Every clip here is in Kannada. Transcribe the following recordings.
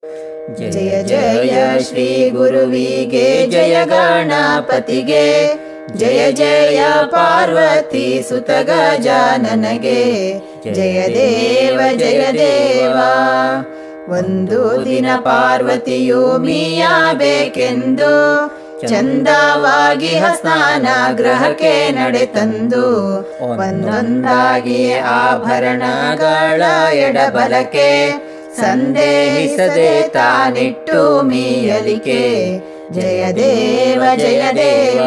ಜಯ ಜಯ ಶ್ರೀ ಗುರುವಿಗೆ ಜಯ ಗಣಪತಿಗೆ ಜಯ ಜಯ ಪಾರ್ವತಿ ಸುತ ಗಜಾನನಗೆ ಜಯ ದೇವ ಜಯ ದೇವ ಒಂದು ದಿನ ಪಾರ್ವತಿಯು ಮೀಯಬೇಕೆಂದು ಚಂದವಾಗಿ ಸ್ನಾನ ಗ್ರಹಕ್ಕೆ ನಡೆತಂದು ಒಂದೊಂದಾಗಿ ಆಭರಣಗಳ ಎಡಬಲಕ್ಕೆ ಸಂದೇಹಿಸದೆ ತಾನಿಟ್ಟು ಮೀಯಲಿಕೆ ಜಯ ದೇವ ಜಯ ದೇವ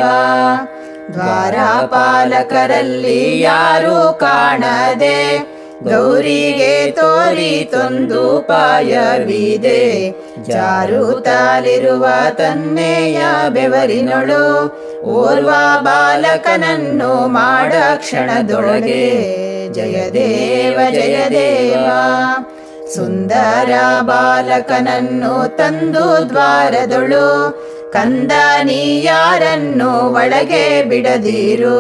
ದ್ವಾರಪಾಲಕರಲ್ಲಿ ಯಾರು ಕಾಣದೆ ಗೌರಿಗೆ ತೋರಿತೊಂದು ಪಾಯವಿದೆ ಜಾರುತ್ತಲಿರುವ ತನ್ನೆಯ ಬೆವರಿನೊಳು ಓರ್ವ ಬಾಲಕನನ್ನು ಮಾಡ ಕ್ಷಣದೊಳಗೆ ಜಯ ದೇವ ಜಯ ದೇವ ಸುಂದರ ಬಾಲಕನನ್ನು ತಂದು ದ್ವಾರದೊಳು ಕಂದ ನೀ ಯಾರನ್ನು ಒಳಗೆ ಬಿಡದಿರು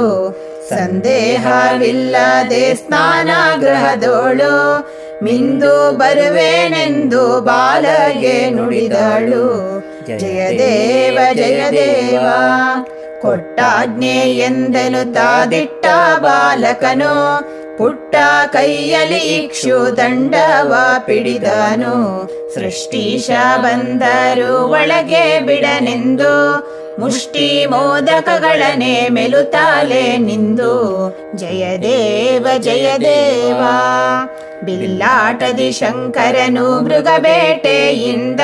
ಸಂದೇಹವಿಲ್ಲದೆ ಸ್ನಾನ ಗೃಹದೋಳು ಮಿಂದು ಬರುವೇನೆಂದು ಬಾಲಗೆ ನುಡಿದಳು ಜಯ ದೇವ ಜಯ ದೇವ ಕೊಟ್ಟಾಜ್ಞೆ ಎಂದನು ತಾದಿಟ್ಟ ಬಾಲಕನು ಪುಟ್ಟ ಕೈಯಲ್ಲಿ ಇಕ್ಷು ದಂಡವ ಪಿಡಿದನು ಸೃಷ್ಟಿಶ ಬಂದರು ಒಳಗೆ ಬಿಡನೆಂದು ಮುಷ್ಟಿ ಮೋದಕಗಳನೆ ಮೆಲುತಾಲೆ ನಿಂದು ಜಯ ದೇವ ಜಯ ದೇವ ಬಿಲ್ಲಾಟದಿ ಶಂಕರನು ಮೃಗಬೇಟೆಯಿಂದ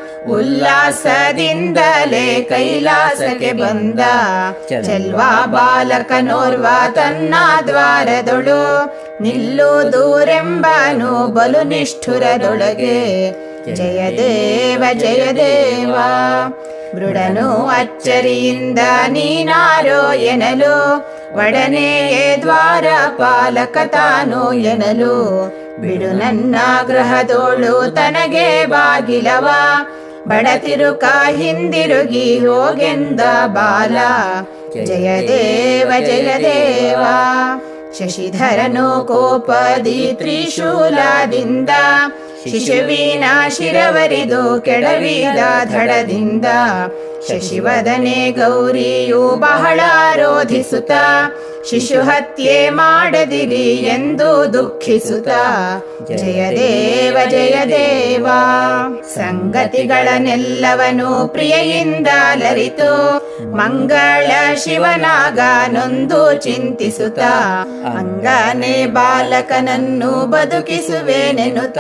ಉಲ್ಲಾಸದಿಂದಲೇ ಕೈಲಾಸಕ್ಕೆ ಬಂದ ಚೆಲ್ವಾ ಬಾಲಕನೋರ್ವ ತನ್ನ ದ್ವಾರದೊಳು ನಿಲ್ಲು ದೂರೆಂಬನು ಬಲು ನಿಷ್ಠುರದೊಳಗೆ ಜಯ ದೇವ ಜಯ ದೇವ ಮೃಡನು ಅಚ್ಚರಿಯಿಂದ ನೀನಾರೋ ಎನಲು ಒಡನೆಯೇ ದ್ವಾರ ಪಾಲಕ ತಾನು ಎನಲು ಬಿಡು ನನ್ನ ಗೃಹದೋಳು ತನಗೆ ಬಾಗಿಲವ ಬಡತಿರುಕ ಹಿಂದಿರುಗಿ ಹೋಗೆಂದ ಬಾಲ ಜಯ ದೇವ ಜಯ ದೇವ ಶಶಿಧರನು ಕೋಪದಿ ತ್ರಿಶೂಲದಿಂದ ಶಿಶುವಿನ ಶಿರವರಿದು ಕೆಡವಿದ ಧಡದಿಂದ ಶಶಿವದನೆ ಗೌರಿಯು ಬಹಳ ರೋಧಿಸುತ್ತ ಶಿಶು ಹತ್ಯೆ ಮಾಡದಿರಿ ಎಂದು ದುಃಖಿಸುತ್ತ ಜಯ ದೇವ ಜಯ ದೇವ ಸಂಗತಿಗಳನ್ನೆಲ್ಲವನು ಪ್ರಿಯೆಯಿಂದ ಲರಿತು ಮಂಗಳ ಶಿವನಾಗ ನೊಂದು ಚಿಂತಿಸುತ್ತ ಅಂಗನೆ ಬಾಲಕನನ್ನು ಬದುಕಿಸುವೆನೆನುತ್ತ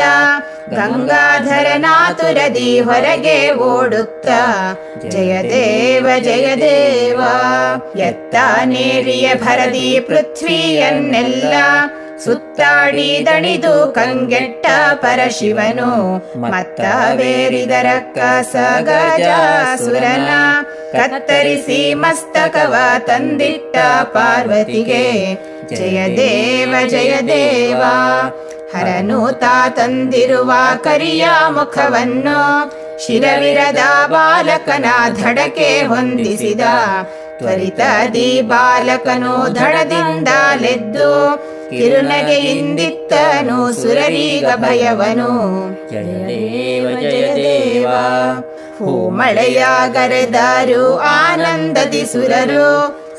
ಗಂಗಾಧರನಾತುರದಿ ಹೊರಗೆ ಓಡುತ್ತ ಜಯ ದೇವ ಜಯ ದೇವ ಎತ್ತ ನೇರಿಯ ಭರದಿ ಪೃಥ್ವಿಯನ್ನೆಲ್ಲ ಸುತ್ತಾಡಿ ದಣಿದು ಕಂಗೆಟ್ಟ ಪರಶಿವನು ಮತ್ತ ಬೇರಿದರ ಕಸ ಗಜಾಸುರನ ಕತ್ತರಿಸಿ ಮಸ್ತಕವ ತಂದಿಟ್ಟ ಪಾರ್ವತಿಗೆ ಜಯ ದೇವ ಜಯ ದೇವ ಹರನು ತಾ ತಂದಿರುವ ಕರಿಯ ಮುಖವನ್ನು ಶಿರವಿರದ ಬಾಲಕನ ಧಡಕೆ ಹೊಂದಿಸಿದ ತ್ವರಿತದಿ ಬಾಲಕನು ಧಡದಿಂದಲೆದ್ದು ಕಿರುನಗೆಯಿಂದಿತ್ತನು ಸುರರೀಗ ಭಯವನು ಜಯ ದೇವ ಜಯ ದೇವ ಹೂಮಳೆಯ ಗರೆದರು ಆನಂದದಿ ಸುರರು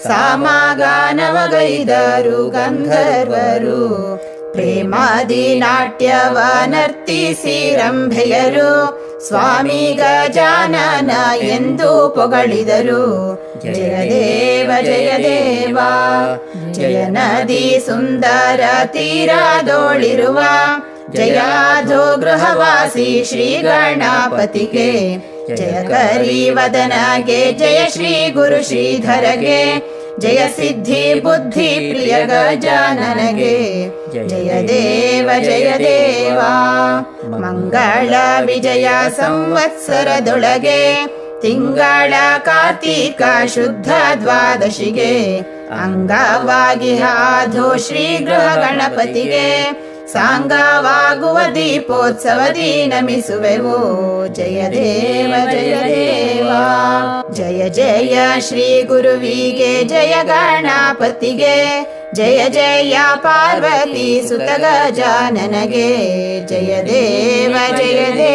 ಸಾಮಾಗಾನವಗೈದರು ಗಂಧರ್ವರು ಪ್ರೇಮಾದಿ ನಾಟ್ಯವ ನರ್ತಿಸಿ ರಂಭೆಯರು ಸ್ವಾಮಿ ಗಜಾನನ ಎಂದು ಪೊಗಳಿದರು ಜಯ ದೇವ ಜಯ ದೇವ ಜಯ ನದಿ ಸುಂದರ ತೀರದೋಳಿರುವ ಜಯಾಧೋ ಗೃಹವಾಸಿ ಶ್ರೀ ಗಣಪತಿಗೆ ಜಯ ಕರಿ ವದನಗೆ ಜಯ ಶ್ರೀ ಗುರು ಶ್ರೀಧರಗೆ ಜಯ ಸಿದ್ಧಿ ಬುದ್ಧಿ ಪ್ರಿಯ ಗಜಾನನಗೆ ಜಯ ದೇವ ಜಯ ದೇವ ಮಂಗಳ ವಿಜಯ ಸಂವತ್ಸರದೊಳಗೆ ತಿಂಗಳ ಕಾರ್ತೀಕ ಶುದ್ಧ ದ್ವಾದಶಿಗೆ ಅಂಗವಾಗಿ ಹಾಧೋ ಶ್ರೀ ಗೃಹ ಗಣಪತಿಗೆ ಸಾಂಗವಾಗುವ ದೀಪೋತ್ಸವದಿ ನಮಿಸುವೆವು ಜಯ ದೇವ ಜಯ ದೇವ ಜಯ ಜಯ ಶ್ರೀ ಗುರುವಿಗೆ ಜಯ ಗಣಪತಿಗೆ ಜಯ ಜಯ ಪಾರ್ವತಿ ಸುತ ಗಜಾನನಗೆ ಜಯ ದೇವ ಜಯ ದೇವ